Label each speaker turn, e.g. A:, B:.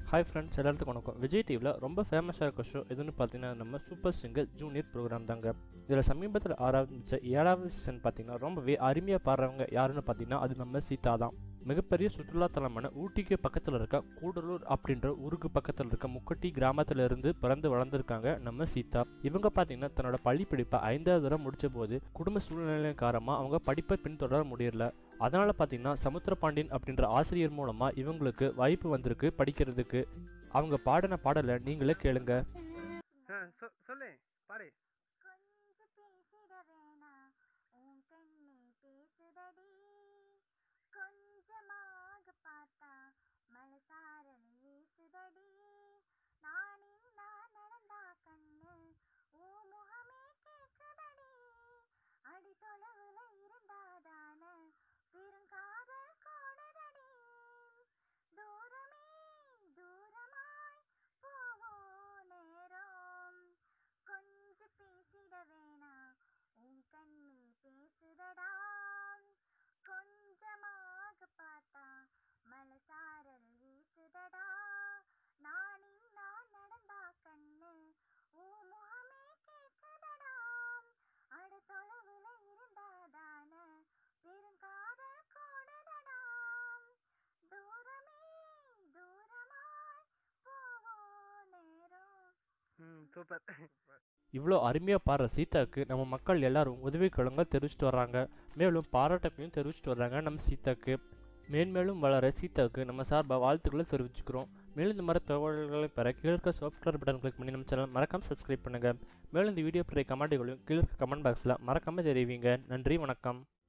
A: hi friends எல்லாத்துக்கும் வணக்கம் விஜய் டிவியில் ரொம்ப ஃபேமஸாக இருக்க ஷோ எதுன்னு பார்த்தீங்கன்னா நம்ம சூப்பர் சிங்கர் ஜூனியர் ப்ரோக்ராம் தாங்க இதில் சமீபத்தில் ஆரம்பித்த ஏழாவது சீசன் பார்த்தீங்கன்னா ரொம்பவே அருமையாக பாடுறவங்க யாருன்னு பார்த்தீங்கன்னா அது நம்ம சீதா தான் மிகப்பெரிய சுற்றுலாத்தலமான ஊட்டிக்கு பக்கத்தில் இருக்க கூடலூர் அப்படின்ற ஊருக்கு பக்கத்தில் இருக்க முக்கட்டி கிராமத்துல இருந்து பிறந்து வளர்ந்துருக்காங்க நம்ம சீதா இவங்க பார்த்தீங்கன்னா தன்னோட பள்ளி படிப்பை ஐந்தாவது தடவை முடிச்ச போது குடும்ப சூழ்நிலை காரணமாக அவங்க படிப்பை பின்தொடர முடியல அதனால பார்த்தீங்கன்னா சமுத்திரபாண்டியன் அப்படின்ற ஆசிரியர் மூலமா இவங்களுக்கு வாய்ப்பு வந்திருக்கு படிக்கிறதுக்கு அவங்க பாடின பாடலை நீங்களே கேளுங்க
B: ஆ, சொ- சொல்லு பாரு
C: கொஞ்சம் பேசிட வேணா உன் கண்ணு பேசுதடி கொஞ்சமாக பார்த்தா மலசாரல் வீசுதடி நானே நான் நடந்தா கண்ணு உன் முகமே கேக்குதடி அடி தொலைவுல இருந்தாதான பெருங்காதல் கூடுதடி தூரமே தூரமாய் போவோம் நேரம் கொஞ்சம் பேசிட வேணா உன் கண்ணு பேசுதடா கொஞ்சமாக பார்த்தா மலசாரல் வீசுதடா நானே நான் நடந்தா கண்ணு உன் முகமே கேக்குதடா அட தொலைவுல இருந்தாதான பெருங்காதல் கூடுதடா தூரமே தூரமாய் போவோம் நேரம்
B: ம் சூப்பர்
A: இவ்வளோ அருமையாக பாடுற சீதாக்கு நம்ம மக்கள் எல்லாரும் உதவிக்கிழங்க தெரிவிச்சிட்டு வர்றாங்க மேலும் பாராட்டப்பையும் தெரிவிச்சிட்டு வர்றாங்க நம்ம சீதாக்கு மேன்மேலும் வளர சீதாவுக்கு நம்ம சார்பாக வாழ்த்துக்களை தெரிவிச்சுக்கிறோம் மேலும் இந்த மாதிரி தகவல்களை பெற கீழே இருக்க சாஃப்ட்வேர் பட்டன் கிளிக் பண்ணி நம்ம சேனல் மறக்காம சப்ஸ்கிரைப் பண்ணுங்கள் மேலும் இந்த வீடியோ பற்றிய கமெண்ட்டுகளையும் கீழே இருக்க கமெண்ட் பாக்ஸில் மறக்காமல் தெரிவிங்க நன்றி வணக்கம்